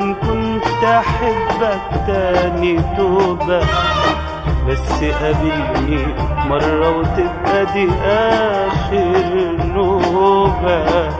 كنت احبك تاني توبة بس قابلني مرة وتبقى دي آخر نوبة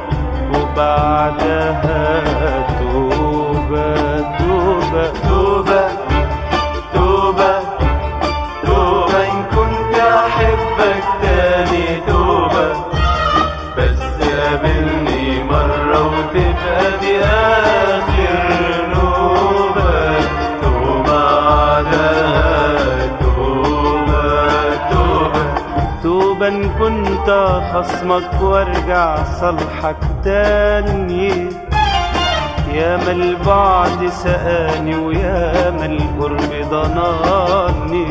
وبعدها توبة توبة توبة توبة توبة إن كنت أحبك تاني توبة بس قابلني مرة وتبقى دي آخر نوبة توبة بعدها توبة توبة توبة إن كنت خصمك وارجع صالحك تاني يا ما البعد سقاني ويا ما القرب ضناني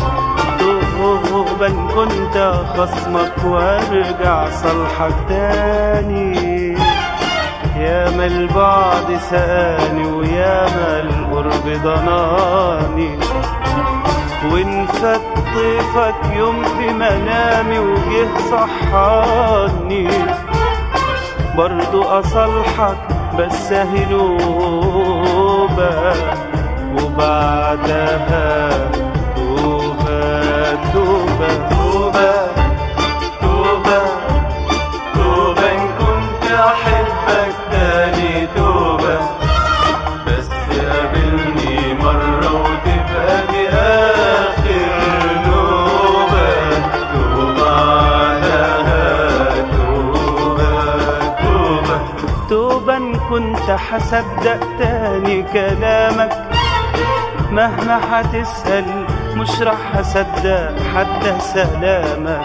توبا كنت خصمك وارجع صالحك تاني يا ما البعد سقاني ويا ما القرب ضناني وان فات طيفك يوم في منامي وجه صحاني برضو أصلحك بس هنوبة وبعدها توبة توبة توبة توبة توبة إن كنت أحبك تاني توبة بس قابلني مرة وتبقى دي آخر نوبة توبة عليها توبة توبة توبة إن كنت حصدق تاني كلامك مهما حتسأل مش راح أصدق حتى سلامك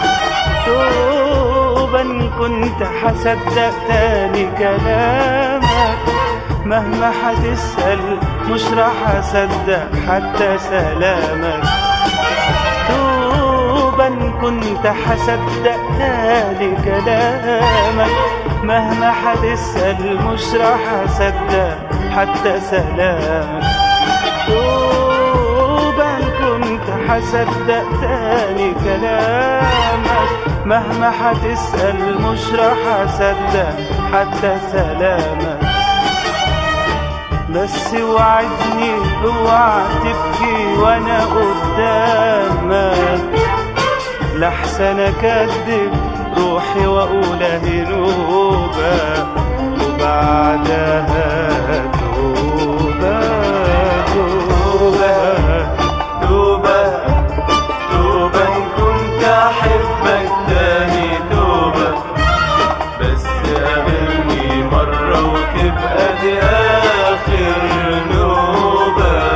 توبا إن كنت حصدق تاني كلامك مهما حتسأل مش راح أصدق حتى سلامك توبا إن كنت حصدق تاني كلامك مهما حتسأل مش راح أصدق حتى سلامك توبا إن كنت حصدق تاني كلامك مهما حتسأل مش راح أصدق حتى سلامك بس وعدني اوعى تبكي وانا قدامك لحسن اكدب روحي واقول اهي نوبة وبعدها توبة توبة توبة توبة إن كنت أحبك تاني توبة بس قابلني مرة وتبقى دي آخر نوبة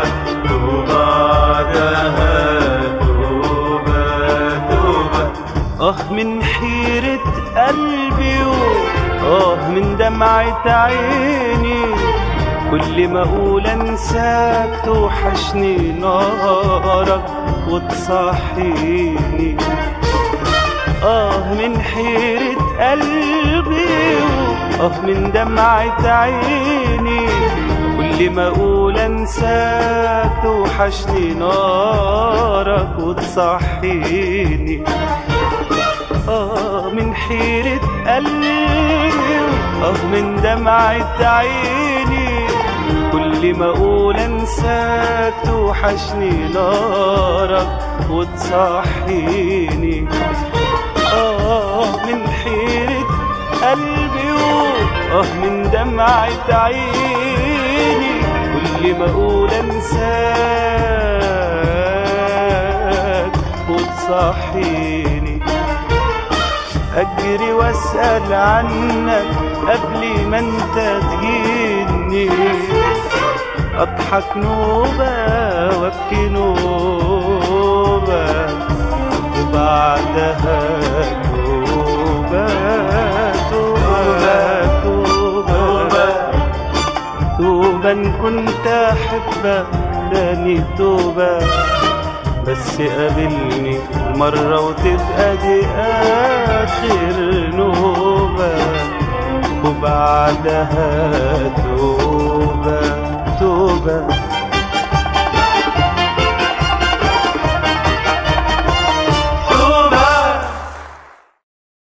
وبعدها توبة توبة آه من حيرة قلبي آه من دمعة عيني كل ما أقول أنساك توحشني نارك وتصحيني آه من حيرة قلبي آه من دمعة عيني كل ما أقول أنساك توحشني نارك وتصحيني آه من حيرة قلبي آه من دمعة عيني كل ما أقول أنساك توحشني نارك وتصحيني آه من حيرة قلبي آه من دمعة عيني كل ما أقول أنساك وتصحيني أجري وأسأل عنك قبل ما أنت تجيني أضحك نوبة وأبكي نوبة وبعدها توبة توبة توبة توبة إن كنت أحبك تاني توبة بس قابلني مرة وتبقى دي آخر نوبة وبعدها توبة توبة